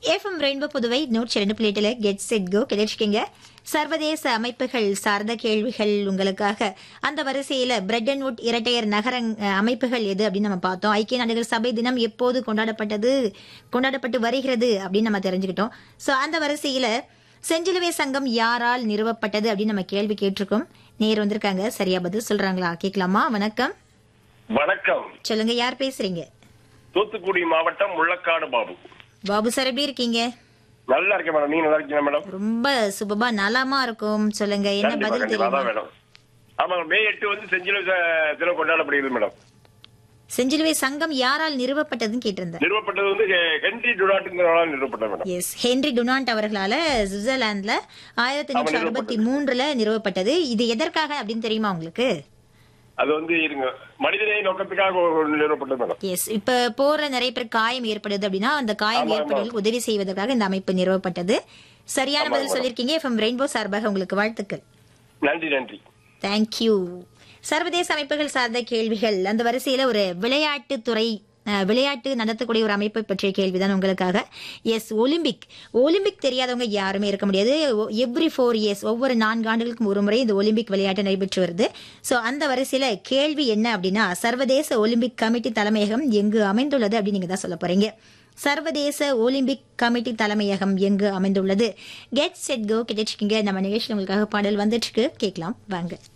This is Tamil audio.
எஃப்எம் ரெயின்போ புதுவை நூற்றி ரெண்டு பிளேட்டில் கெட் செட் கோ கிடைச்சிக்கிங்க சர்வதேச அமைப்புகள் சார்ந்த கேள்விகள் உங்களுக்காக அந்த வரிசையில் பிரெட் அண்ட் வுட் இரட்டையர் நகர அஹ், அமைப்புகள் எது அப்படின்னு நம்ம பார்த்தோம் ஐக்கிய நாடுகள் சபை தினம் எப்போது கொண்டாடப்பட்டது கொண்டாடப்பட்டு வருகிறது அப்படின்னு நம்ம தெரிஞ்சுக்கிட்டோம் ஸோ அந்த வரிசையில் செஞ்சிலுவை சங்கம் யாரால் நிறுவப்பட்டது அப்படின்னு நம்ம கேள்வி கேட்டிருக்கோம் நேர் வந்திருக்காங்க சரியா பதில் சொல்றாங்களா கேட்கலாமா வணக்கம் வணக்கம் சொல்லுங்க யார் பேசுறீங்க தூத்துக்குடி மாவட்டம் முள்ளக்காடு பாபு பாபு சார் எப்படி இருக்கீங்க நல்லா இருக்கேன் மேடம் நீங்க நல்லா இருக்கீங்க மேடம் ரொம்ப சுபமா நலமா இருக்கும் சொல்லுங்க என்ன கண்டிப்பா பதில் கண்டிப்பா தெரியுமா அதான் மேடம் ஆமாங்க மே எட்டு வந்து செஞ்சில தினம் கொண்டாடப்படுகிறது மேடம் செஞ்சிலுவை சங்கம் யாரால் நிறுவப்பட்டதுன்னு கேட்டிருந்தேன் நிறுவப்பட்டது வந்து ஹெ- ஹென்றி டுடாட்டுங்கிறவங்களால் நிறுவப்பட்டது மேடம் எஸ் ஹென்ரி டுனாண்ட் அவர்களால சுவிட்சர்லாந்துல ஆயிரத்தி எண்ணூற்றி அவர் அறுபத்தி மூன்றுல நிறுவப்பட்டது இது எதற்காக அப்படின்னு தெரியுமா உங்களுக்கு அது வந்து இருங்க மனிதநேய நோக்கத்துக்காக ஒரு நிறுவப்பட்டது மேடம் எஸ் இப்ப போற நிறைய பேர் காயம் ஏற்படுது அப்படின்னா அந்த காயம் ஆமா, ஆமா. ஏற்படுவதற்கு உதவி செய்வதற்காக இந்த அமைப்பு நிறுவப்பட்டது சரியான ஆமா, பதில் ஆமா. சொல்லியிருக்கீங்க எஃப்எம் ரெயின்போ சார்பாக உங்களுக்கு வாழ்த்துக்கள் நன்றி நன்றி தேங்க்யூ சர்வதேச அமைப்புகள் சார்ந்த கேள்விகள் அந்த வரிசையில ஒரு விளையாட்டு துறை அஹ், விளையாட்டு நடத்தக்கூடிய ஒரு அமைப்பை பற்றிய கேள்விதான் உங்களுக்காக எஸ் ஒலிம்பிக் ஒலிம்பிக் தெரியாதவங்க யாருமே இருக்க முடியாது எவ்ரி ஃபோர் இயர்ஸ் ஒவ்வொரு நான்கு ஆண்டுகளுக்கும் ஒரு முறை இந்த ஒலிம்பிக் விளையாட்டு நடைபெற்று வருது ஸோ அந்த வரிசையில கேள்வி என்ன அப்படின்னா சர்வதேச ஒலிம்பிக் கமிட்டி தலைமையகம் எங்கு அமைந்துள்ளது அப்படின்னு நீங்க தான் சொல்ல போறீங்க சர்வதேச ஒலிம்பிக் கமிட்டி தலைமையகம் எங்கு அமைந்துள்ளது கெட் செட் கோ கிடைச்சிக்கிங்க நம்ம நிகழ்ச்சியில் உங்களுக்காக பாடல் வந்துட்டு இருக்கு கேட்கலாம் வாங்க